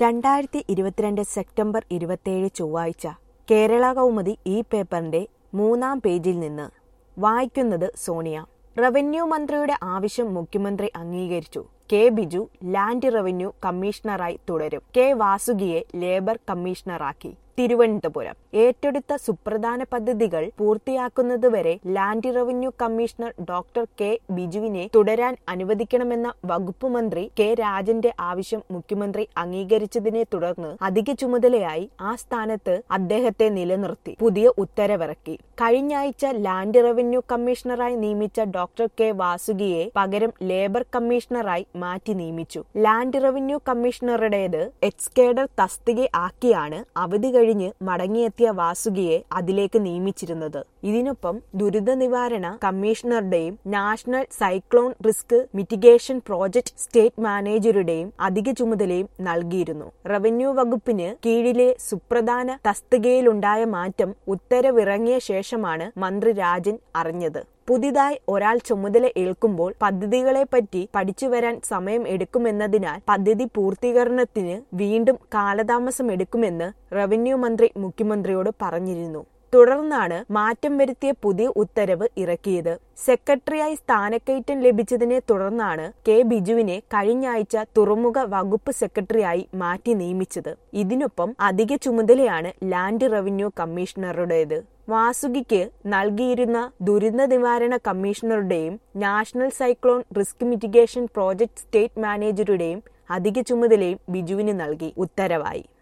രണ്ടായിരത്തി ഇരുപത്തിരണ്ട് സെപ്റ്റംബർ ഇരുപത്തിയേഴ് ചൊവ്വാഴ്ച കേരള കൗമുദി ഈ പേപ്പറിന്റെ മൂന്നാം പേജിൽ നിന്ന് വായിക്കുന്നത് സോണിയ റവന്യൂ മന്ത്രിയുടെ ആവശ്യം മുഖ്യമന്ത്രി അംഗീകരിച്ചു കെ ബിജു ലാൻഡ് റവന്യൂ കമ്മീഷണറായി തുടരും കെ വാസുകിയെ ലേബർ കമ്മീഷണറാക്കി തിരുവനന്തപുരം ഏറ്റെടുത്ത സുപ്രധാന പദ്ധതികൾ പൂർത്തിയാക്കുന്നതുവരെ land revenue commissioner doctor K ബിജുവിനെ തുടരാൻ അനുവദിക്കണമെന്ന വകുപ്പ് മന്ത്രി കെ രാജന്റെ ആവശ്യം മുഖ്യമന്ത്രി അംഗീകരിച്ചതിനെ തുടർന്ന് അധിക ചുമതലയായി ആ സ്ഥാനത്ത് അദ്ദേഹത്തെ നിലനിർത്തി പുതിയ ഉത്തരവിറക്കി കഴിഞ്ഞയാഴ്ച ലാൻഡ് റവന്യൂ കമ്മീഷണറായി നിയമിച്ച ഡോക്ടർ കെ വാസുകിയെ പകരം ലേബർ കമ്മീഷണറായി മാറ്റി നിയമിച്ചു ലാൻഡ് റവന്യൂ കമ്മീഷണറുടേത് എക്സ്കേഡർ തസ്തിക ആക്കിയാണ് അവധി കഴിഞ്ഞ് മടങ്ങിയെത്തിയ വാസുകിയെ അതിലേക്ക് നിയമിച്ചിരുന്നത് ഇതിനൊപ്പം ദുരിത നിവാരണ കമ്മീഷണറുടെയും national cyclone risk mitigation project state മാനേജറുടെയും അധിക ചുമതലയും നൽകിയിരുന്നു റവന്യൂ വകുപ്പിന് കീഴിലെ സുപ്രധാന തസ്തികയിലുണ്ടായ മാറ്റം ഉത്തരവിറങ്ങിയ ശേഷമാണ് മന്ത്രി രാജൻ അറിഞ്ഞത് പുതിയതായി ഒരാൾ ചുമതല ഏൽക്കുമ്പോൾ പദ്ധതികളെപ്പറ്റി പഠിച്ചു വരാൻ സമയം എടുക്കുമെന്നതിനാൽ പദ്ധതി പൂർത്തീകരണത്തിന് വീണ്ടും കാലതാമസം എടുക്കുമെന്ന് റവന്യൂ മന്ത്രി മുഖ്യമന്ത്രിയോട് പറഞ്ഞിരുന്നു തുടർന്നാണ് മാറ്റം വരുത്തിയ പുതിയ ഉത്തരവ് ഇറക്കിയത് സെക്രട്ടറിയായി സ്ഥാനക്കയറ്റം ലഭിച്ചതിനെ തുടർന്നാണ് കെ ബിജുവിനെ കഴിഞ്ഞയാഴ്ച തുറമുഖ വകുപ്പ് സെക്രട്ടറിയായി മാറ്റി നിയമിച്ചത് ഇതിനൊപ്പം അധിക ചുമതലയാണ് ലാൻഡ് റവന്യൂ കമ്മീഷണറുടേത് വാസുകിക്ക് നൽകിയിരുന്ന ദുരന്ത നിവാരണ കമ്മീഷണറുടെയും national cyclone risk mitigation project state മാനേജറുടെയും അധിക ചുമതലയും ബിജുവിന് നൽകി ഉത്തരവായി